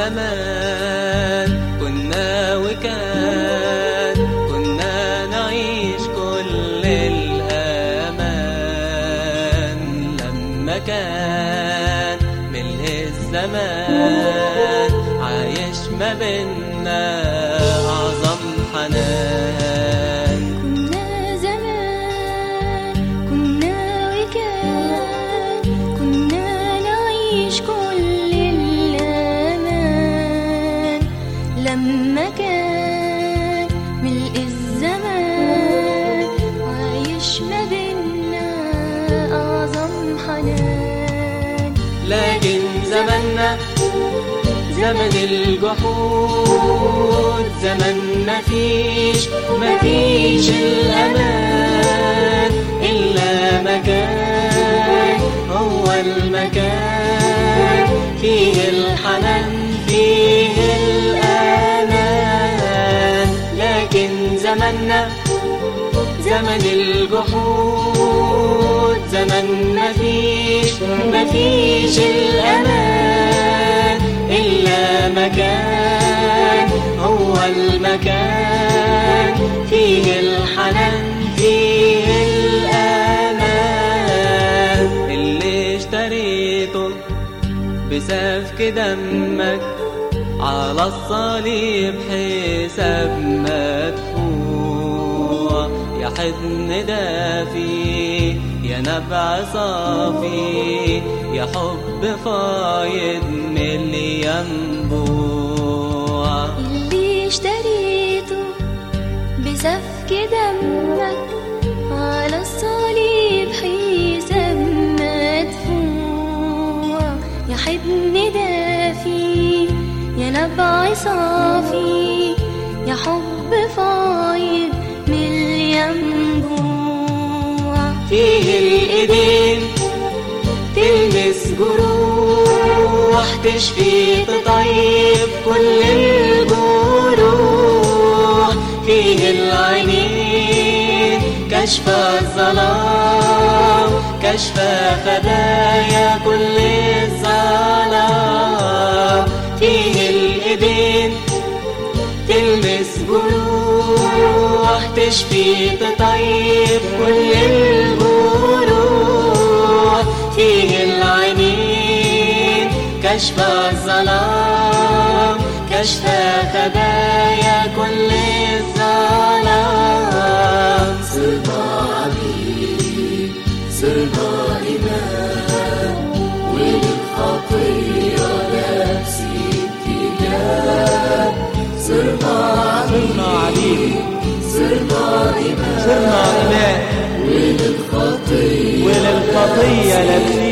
الزمان كنا وكان كنا نعيش كل الأمان لما كان ملء الزمان عايش ما بينا أعظم حنان كنا زمان كنا وكان كنا نعيش كل الأمان لما كان ملء الزمان عايش ما بينا أعظم حنان لكن زماننا زمن الجحود زمن مفيش مفيش الأمان إلا مكان هو المكان فيه الحنان فيه الأمان لكن زماننا زمن الجحود زمن مفيش مفيش الأمان إلا مكان هو المكان فيه الحنان فيه الأمان اللي اشتريته بسفك دمك على الصليب حساب مدفوع يا حضن دافي يا نبع صافي يا حب فايض ملي ينبوع اللي اشتريته بسفك دمك على الصليب حساب مدفوع يا حضن دافي يا نبع صافي يا حب فايض من الينبوع فيه الإيدين تلمس جروح تشفي تطيب كل الجروح فيه العينين كشف الظلام كشف خبايا كل الظلام فيه الإيدين تلمس جروح تشفي تطيب كل الجروح فيه العينين كشف الظلام كشف خبايا كل الظلام صرنا عبيد صرنا إمام وللخطية نفس اتجاه صرنا عبيد صرنا إمام صرنا إماء وللخطية وللخطية لابسين